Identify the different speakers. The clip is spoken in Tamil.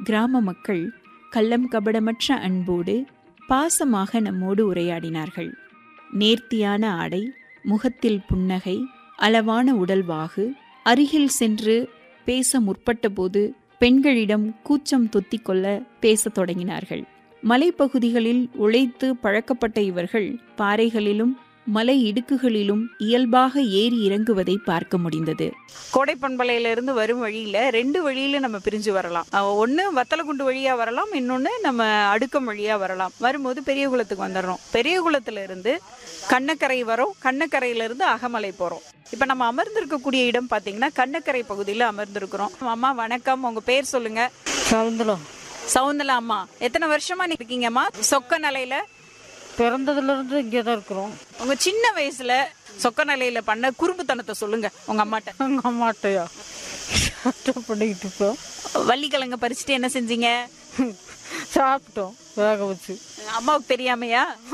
Speaker 1: கிராம மக்கள் கள்ளம் கபடமற்ற அன்போடு பாசமாக நம்மோடு உரையாடினார்கள் நேர்த்தியான ஆடை முகத்தில் புன்னகை அளவான உடல்வாகு அருகில் சென்று பேச முற்பட்டபோது பெண்களிடம் கூச்சம் தொத்திக்கொள்ள பேசத் தொடங்கினார்கள் மலைப்பகுதிகளில் உழைத்து பழக்கப்பட்ட இவர்கள் பாறைகளிலும் மலை இடுக்குகளிலும் இயல்பாக ஏறி இறங்குவதை பார்க்க முடிந்தது
Speaker 2: கோடை பண்பலையில இருந்து வரும் வழியில ரெண்டு வழியில நம்ம பிரிஞ்சு வரலாம் அஹ் ஒண்ணு வத்தலகுண்டு வழியா வரலாம் இன்னொன்னு நம்ம அடுக்கம் வழியா வரலாம் வரும்போது பெரியகுளத்துக்கு வந்துடுறோம் பெரியகுளத்துல இருந்து கண்ணக்கரை வரோம் கண்ணக்கரையில இருந்து அகமலை போறோம் இப்ப நம்ம அமர்ந்திருக்கக்கூடிய இடம் பாத்தீங்கன்னா கண்ணக்கரை பகுதியில அமர்ந்திருக்கிறோம் அம்மா வணக்கம் உங்க பேர் சொல்லுங்க
Speaker 3: சவுந்தலம்
Speaker 2: சவுந்தலா அம்மா எத்தனை வருஷமா நீ இருக்கீங்கம்மா சொக்க நிலையில
Speaker 3: பிறந்ததுலேருந்து இங்கே தான் இருக்கிறோம்
Speaker 2: உங்க சின்ன வயசுல சொக்க நிலையில பண்ண குறும்புத்தனத்தை சொல்லுங்க உங்க அம்மாட்ட
Speaker 3: எங்கள் அம்மாட்டையா பண்ணிக்கிட்டு இருக்கோம்
Speaker 2: வள்ளிக்கிழங்க பறிச்சுட்டு என்ன செஞ்சீங்க
Speaker 3: சாப்பிட்டோம் வேக வச்சு
Speaker 2: அம்மாவுக்கு தெரியாமையா